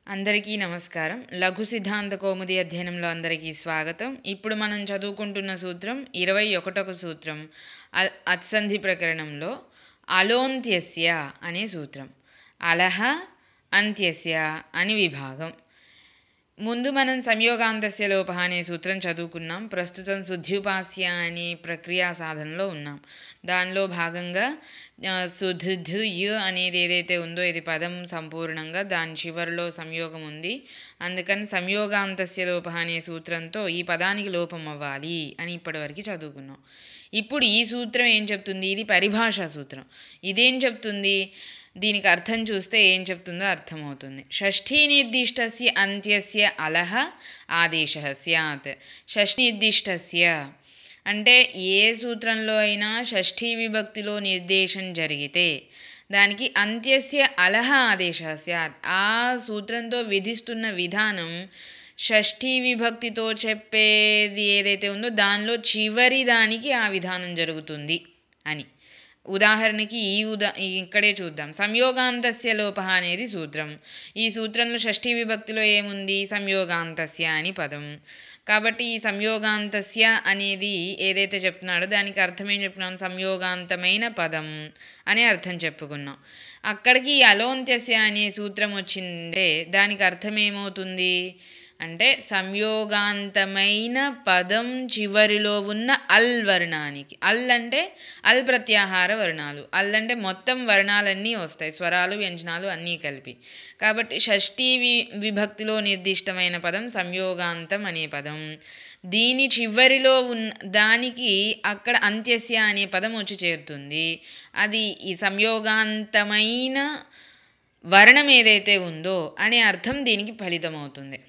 అందరికీ నమస్కారం లఘు సిద్ధాంత కౌముది అధ్యయనంలో అందరికీ స్వాగతం ఇప్పుడు మనం చదువుకుంటున్న సూత్రం ఇరవై ఒకటొక సూత్రం అ- అత్సంధి ప్రకరణంలో అలోంత్యస్య అనే సూత్రం అలహ అంత్యస్య అని విభాగం ముందు మనం సంయోగాంతస్య లోప అనే సూత్రం చదువుకున్నాం ప్రస్తుతం శుద్ధ్యుపాస్య అనే ప్రక్రియా సాధనలో ఉన్నాం దానిలో భాగంగా ఆ, శుద్ధు యు అనేది ఏదైతే ఉందో ఇది పదం సంపూర్ణంగా దాని చివరిలో సంయోగం ఉంది అందుకని సంయోగాంతస్య లోప అనే సూత్రంతో ఈ పదానికి లోపం అవ్వాలి అని ఇప్పటివరకు చదువుకున్నాం ఇప్పుడు ఈ సూత్రం ఏం చెప్తుంది ఇది పరిభాషా సూత్రం ఇదేం చెప్తుంది దీనికి అర్థం చూస్తే ఏం చెప్తుందో అర్థమవుతుంది షష్ఠీ నిర్దిష్టస్య అంత్యస్య అలహ ఆదేశ స్యాత్ షష్ఠీ నిర్దిష్టస్య అంటే ఏ సూత్రంలో అయినా షష్ఠీ విభక్తిలో నిర్దేశం జరిగితే దానికి అంత్యస్య అలహ ఆదేశ స్యాత్ ఆ సూత్రంతో విధిస్తున్న విధానం షష్ఠీ విభక్తితో చెప్పేది ఏదైతే ఉందో దానిలో చివరి దానికి ఆ విధానం జరుగుతుంది అని ఉదాహరణకి ఈ ఉదా ఇక్కడే చూద్దాం సంయోగాంతస్య లోప అనేది సూత్రం ఈ సూత్రంలో షష్ఠీ విభక్తిలో ఏముంది సంయోగాంతస్య అని పదం కాబట్టి ఈ సంయోగాంతస్య అనేది ఏదైతే చెప్తున్నాడో దానికి అర్థం ఏం చెప్తున్నాం సంయోగాంతమైన పదం అనే అర్థం చెప్పుకున్నాం అక్కడికి ఈ అలోంత్యస్య అనే సూత్రం వచ్చిందే దానికి అర్థం ఏమవుతుంది అంటే సంయోగాంతమైన పదం చివరిలో ఉన్న అల్ వర్ణానికి అల్ అంటే అల్ ప్రత్యాహార వర్ణాలు అల్ అంటే మొత్తం వర్ణాలన్నీ వస్తాయి స్వరాలు వ్యంజనాలు అన్నీ కలిపి కాబట్టి షష్ఠీ వి విభక్తిలో నిర్దిష్టమైన పదం సంయోగాంతం అనే పదం దీని చివరిలో ఉన్న దానికి అక్కడ అంత్యస్య అనే పదం వచ్చి చేరుతుంది అది ఈ సంయోగాంతమైన వర్ణం ఏదైతే ఉందో అనే అర్థం దీనికి ఫలితమవుతుంది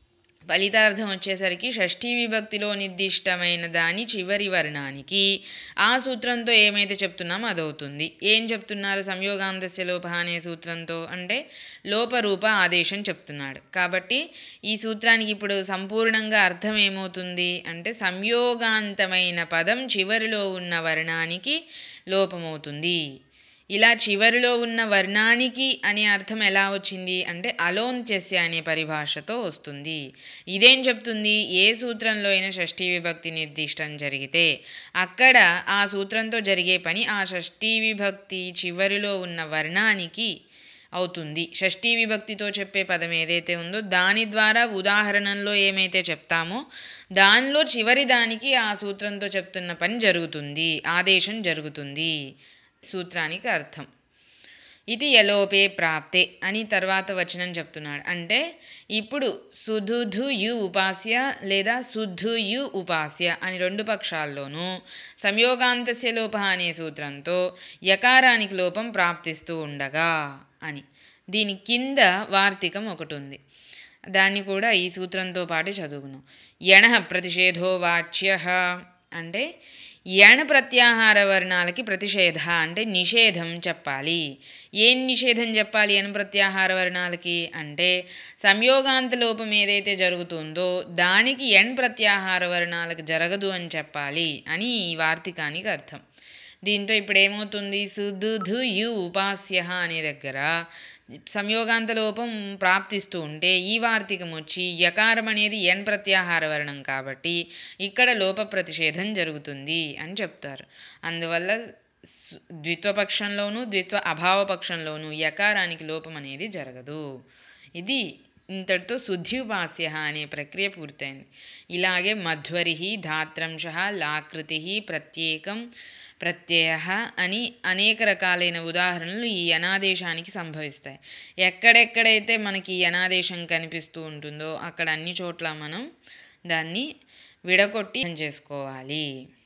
ఫలితార్థం వచ్చేసరికి షష్ఠీ విభక్తిలో నిర్దిష్టమైన దాని చివరి వర్ణానికి ఆ సూత్రంతో ఏమైతే చెప్తున్నామో అదవుతుంది ఏం చెప్తున్నారు సంయోగాంతస్య లోప అనే సూత్రంతో అంటే లోపరూప ఆదేశం చెప్తున్నాడు కాబట్టి ఈ సూత్రానికి ఇప్పుడు సంపూర్ణంగా అర్థం ఏమవుతుంది అంటే సంయోగాంతమైన పదం చివరిలో ఉన్న వర్ణానికి లోపమవుతుంది ఇలా చివరిలో ఉన్న వర్ణానికి అనే అర్థం ఎలా వచ్చింది అంటే అలోంత్యస్య అనే పరిభాషతో వస్తుంది ఇదేం చెప్తుంది ఏ సూత్రంలో అయినా షష్ఠీ విభక్తి నిర్దిష్టం జరిగితే అక్కడ ఆ సూత్రంతో జరిగే పని ఆ షష్ఠీ విభక్తి చివరిలో ఉన్న వర్ణానికి అవుతుంది షష్ఠీ విభక్తితో చెప్పే పదం ఏదైతే ఉందో దాని ద్వారా ఉదాహరణలో ఏమైతే చెప్తామో దానిలో చివరి దానికి ఆ సూత్రంతో చెప్తున్న పని జరుగుతుంది ఆదేశం జరుగుతుంది సూత్రానికి అర్థం ఇది ఎలోపే ప్రాప్తే అని తర్వాత వచనం చెప్తున్నాడు అంటే ఇప్పుడు సుధుధు యు ఉపాస్య లేదా శుద్ధు యు ఉపాస్య అని రెండు పక్షాల్లోనూ సంయోగాంతస్య లోప అనే సూత్రంతో యకారానికి లోపం ప్రాప్తిస్తూ ఉండగా అని దీని కింద వార్తికం ఒకటి ఉంది దాన్ని కూడా ఈ సూత్రంతో పాటు చదువుకున్నాం యణ ప్రతిషేధో వాచ్య అంటే యణ ప్రత్యాహార వర్ణాలకి ప్రతిషేధ అంటే నిషేధం చెప్పాలి ఏం నిషేధం చెప్పాలి యణ ప్రత్యాహార వర్ణాలకి అంటే సంయోగాంత లోపం ఏదైతే జరుగుతుందో దానికి ఎణ్ ప్రత్యాహార వర్ణాలకు జరగదు అని చెప్పాలి అని ఈ వార్తికానికి అర్థం దీంతో ఇప్పుడు ఏమవుతుంది సుధు యు ఉపాస్య అనే దగ్గర సంయోగాంత లోపం ప్రాప్తిస్తూ ఉంటే ఈ వార్తికం వచ్చి యకారం అనేది ఎన్ ప్రత్యాహార వర్ణం కాబట్టి ఇక్కడ లోప ప్రతిషేధం జరుగుతుంది అని చెప్తారు అందువల్ల స్- ద్విత్వపక్షంలోనూ ద్విత్వ అభావ పక్షంలోనూ యకారానికి లోపం అనేది జరగదు ఇది ఇంతటితో శుద్ధ్యుపాస్య అనే ప్రక్రియ పూర్తయింది ఇలాగే మధ్వరి ధాత్రంశ లాకృతి ప్రత్యేకం ప్రత్యయ అని అనేక రకాలైన ఉదాహరణలు ఈ అనాదేశానికి సంభవిస్తాయి ఎక్కడెక్కడైతే మనకి ఈ అనాదేశం కనిపిస్తూ ఉంటుందో అక్కడ అన్ని చోట్ల మనం దాన్ని విడగొట్టి చేసుకోవాలి